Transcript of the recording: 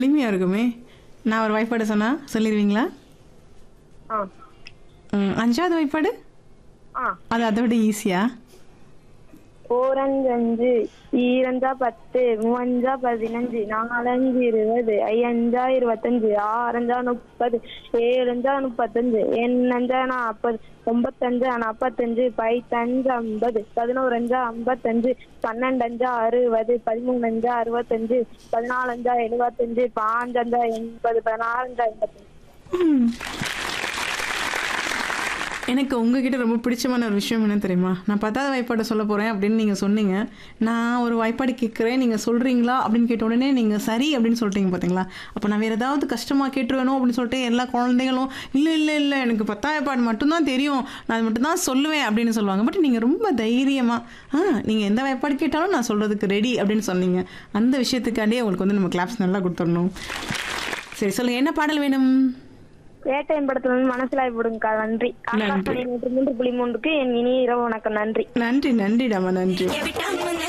எளிமையா இருக்குமே நான் ஒரு வாய்ப்பாடு சொன்னா சொல்லிடுவீங்களா ஆ ம், அஞ்சாவது வாய்ப்பாடு ஆ அது அதை விட ஈஸியா ஓரஞ்சு ஈரஞ்சா பத்து மூவஞ்சா பதினஞ்சு நாலஞ்சு இருபது ஐயஞ்சா இருபத்தஞ்சு ஆறஞ்சா முப்பது ஏழஞ்சா முப்பத்தஞ்சு எண்ணஞ்சா நாற்பது ஒன்பத்தஞ்சா நாற்பத்தஞ்சு பைத்தஞ்சு ஐம்பது பதினோரஞ்சா ஐம்பத்தஞ்சு பன்னெண்டஞ்சா அறுபது பதிமூணஞ்சா அறுபத்தஞ்சு பதினாலஞ்சா எழுபத்தஞ்சு பாஞ்சஞ்சா எண்பது பதினாலஞ்சா எண்பத்தஞ்சு ம். எனக்கு உங்ககிட்ட ரொம்ப பிடிச்சமான ஒரு விஷயம் என்ன தெரியுமா நான் பத்தாவது வாய்ப்பாடு சொல்ல போகிறேன் அப்படின்னு நீங்கள் சொன்னீங்க நான் ஒரு வாய்ப்பாடு கேட்குறேன் நீங்கள் சொல்கிறீங்களா அப்படின்னு கேட்ட உடனே நீங்கள் சரி அப்படின்னு சொல்லிட்டீங்க பார்த்தீங்களா அப்போ நான் வேறு ஏதாவது கஷ்டமாக கேட்டுருவேணும் அப்படின்னு சொல்லிட்டு எல்லா குழந்தைகளும் இல்லை இல்லை இல்லை எனக்கு பத்தாவது வாய்ப்பாடு மட்டும்தான் தெரியும் நான் அது மட்டும்தான் சொல்லுவேன் அப்படின்னு சொல்லுவாங்க பட் நீங்கள் ரொம்ப தைரியமாக ஆ நீங்கள் எந்த வாய்ப்பாடு கேட்டாலும் நான் சொல்கிறதுக்கு ரெடி அப்படின்னு சொன்னீங்க அந்த விஷயத்துக்காண்டியே உங்களுக்கு வந்து நம்ம கிளாப்ஸ் நல்லா கொடுத்துடணும் சரி சொல்லுங்கள் என்ன பாடல் வேணும் வேட்டையின் படத்துல இருந்து மனசிலாய் விடுங்கக்கா நன்றி ஆகாசவாணி நூற்று மூன்று புள்ளி மூன்றுக்கு என் இனிய இரவு வணக்கம் நன்றி நன்றி நன்றிடாமா நன்றி Every time when